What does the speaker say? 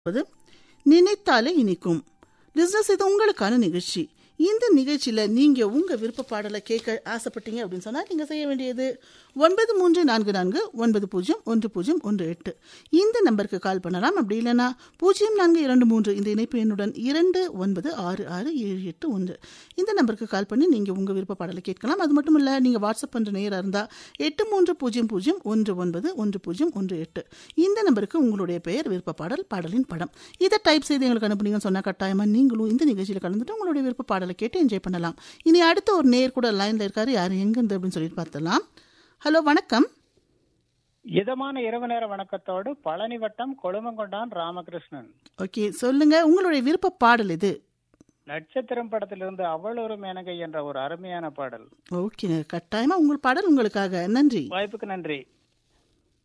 அதாவது நினைத்தாலே இனிக்கும் பிசினஸ் இது உங்களுக்கான நிகழ்ச்சி இந்த நிகழ்ச்சியில நீங்க உங்க விருப்ப பாடலை கேட்க ஆசைப்பட்டீங்க அப்படின்னு சொன்னா நீங்க செய்ய வேண்டியது ஒன்பது மூன்று நான்கு நான்கு ஒன்பது பூஜ்ஜியம் ஒன்று பூஜ்ஜியம் ஒன்று எட்டு இந்த நம்பருக்கு கால் பண்ணலாம் அப்படி இல்லைன்னா பூஜ்ஜியம் நான்கு இரண்டு மூன்று இந்த இணைப்பு எண்ணுடன் இரண்டு ஒன்பது ஆறு ஆறு ஏழு எட்டு ஒன்று இந்த நம்பருக்கு கால் பண்ணி நீங்க உங்க விருப்ப பாடலை கேட்கலாம் அது மட்டும் இல்ல நீங்க வாட்ஸ்அப் பண்ற நேரம் இருந்தா எட்டு மூன்று பூஜ்ஜியம் பூஜ்ஜியம் ஒன்று ஒன்பது ஒன்று பூஜ்ஜியம் ஒன்று எட்டு இந்த நம்பருக்கு உங்களுடைய பெயர் விருப்ப பாடல் பாடலின் படம் இதை டைப் செய்து எங்களுக்கு அனுப்புனீங்கன்னு சொன்னா கட்டாயமா நீங்களும் இந்த நிகழ்ச்சியில் கலந்துட்டு உங்களுடைய விருப்ப பாடலை கேட்டு என்ஜாய் பண்ணலாம் இனி அடுத்த ஒரு நேர் கூட லைன்ல இருக்காரு யாரு எங்க இருந்து அப்படின்னு சொல்லிட்டு பார்த்தலாம் ஹலோ வணக்கம் இதமான இரவு நேர வணக்கத்தோடு பழனி வட்டம் கொழுமங்கொண்டான் ராமகிருஷ்ணன் ஓகே சொல்லுங்க உங்களுடைய விருப்ப பாடல் இது நட்சத்திரம் படத்திலிருந்து அவள் ஒரு மேனகை என்ற ஒரு அருமையான பாடல் ஓகே கட்டாயமா உங்கள் பாடல் உங்களுக்காக நன்றி வாய்ப்புக்கு நன்றி